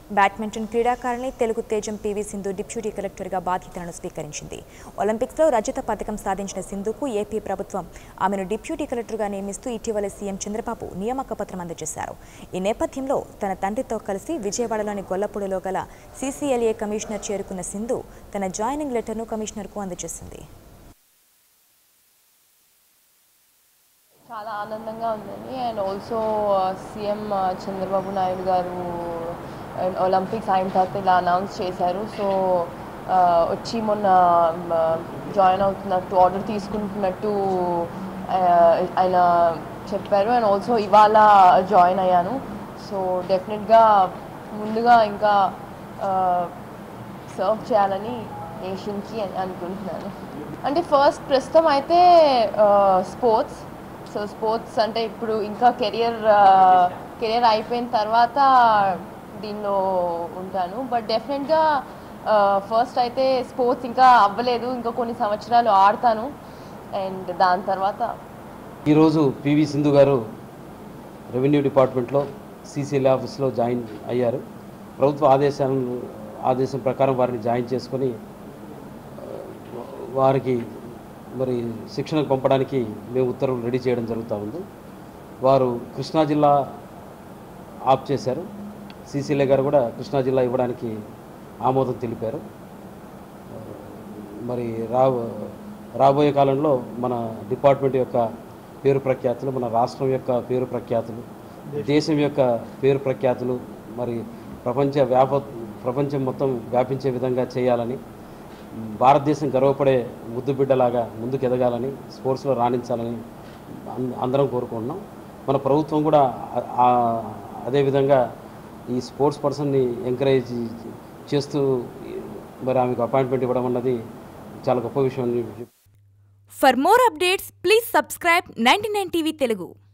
badminton క్రీడాకారిణి తెలుగు తేజం PV Sindhu deputy కలెక్టర్గా బాధ్యతలను స్వీకరించింది ఒలింపిక్స్లో రజత పథకం సాధించిన సింధుకు ఏపీ ప్రభుత్వం ఆమెను డిప్యూటీ కలెక్టర్గా నియమిస్తూ ఇటీవల సీఎం చంద్రబాబు నియామక పత్రం అందజేశారు ఈ నేపథ్యంలో తన తండ్రితో కలిసి విజయవాడలోని గొల్లపూడిలో గల సీసీఎల్ఏ కమిషనర్ చేరుకున్న సింధు తన జాయినింగ్ లెటర్ను కమిషనర్కు అందజేసింది చాలా ఆనందంగా ఉందండి and also CM Chandrababu Naidu garu Olympics అయిన తర్వాత ఇలా అనౌన్స్ చేశారు సో వచ్చి మొన్న జాయిన్ అవుతున్నట్టు ఆర్డర్ తీసుకుంటున్నట్టు ఆ, ఆయన చెప్పారు అండ్ ఆల్సో ఇవాళ జాయిన్ అయ్యాను సో డెఫినెట్గా ముందుగా ఇంకా సర్వ్ చేయాలని నేషన్కి అని అనుకుంటున్నాను అంటే ఫస్ట్ ప్రస్తుతం అయితే స్పోర్ట్స్ సో స్పోర్ట్స్ అంటే ఇప్పుడు ఇంకా కెరియర్ కెరియర్ అయిపోయిన తర్వాత దీనిలో ఉంటాను బట్ డెఫినెట్గా ఫస్ట్ అయితే స్పోర్ట్స్ ఇంకా అవ్వలేదు ఇంకా కొన్ని సంవత్సరాలు ఆడతాను అండ్ దాని తర్వాత ఈరోజు పివి సింధు గారు రెవెన్యూ డిపార్ట్మెంట్లో సీసీఎల్ ఆఫీస్లో జాయిన్ అయ్యారు ప్రభుత్వ ఆదేశాలను ఆదేశం ప్రకారం వారిని జాయిన్ చేసుకొని ఆ, వారికి మరి శిక్షణకు పంపడానికి మేము ఉత్తర్వులు రెడీ చేయడం జరుగుతూ ఉంది వారు కృష్ణా జిల్లా ఆప్ చేశారు సీసీఎల్ఏ గారు కూడా కృష్ణా జిల్లా ఇవ్వడానికి ఆమోదం తెలిపారు మరి రా రాబోయే కాలంలో మన డిపార్ట్మెంట్ యొక్క పేరు ప్రఖ్యాతులు మన రాష్ట్రం యొక్క పేరు ప్రఖ్యాతులు దేశం యొక్క పేరు ప్రఖ్యాతులు మరి ప్రపంచ వ్యాప ప్రపంచం మొత్తం వ్యాపించే విధంగా చేయాలని భారతదేశం గర్వపడే ముద్దు బిడ్డలాగా ముందుకు ఎదగాలని స్పోర్ట్స్లో రాణించాలని అం- అందరం కోరుకుంటున్నాం మన ప్రభుత్వం కూడా ఆ- ఆ- అదేవిధంగా ఈ స్పోర్ట్స్ పర్సన్ని ఎంకరేజ్ చేస్తూ మరి ఆమెకు అపాయింట్మెంట్ ఇవ్వడం అన్నది చాలా గొప్ప విషయం అని for more updates please subscribe ninety nine TV Telugu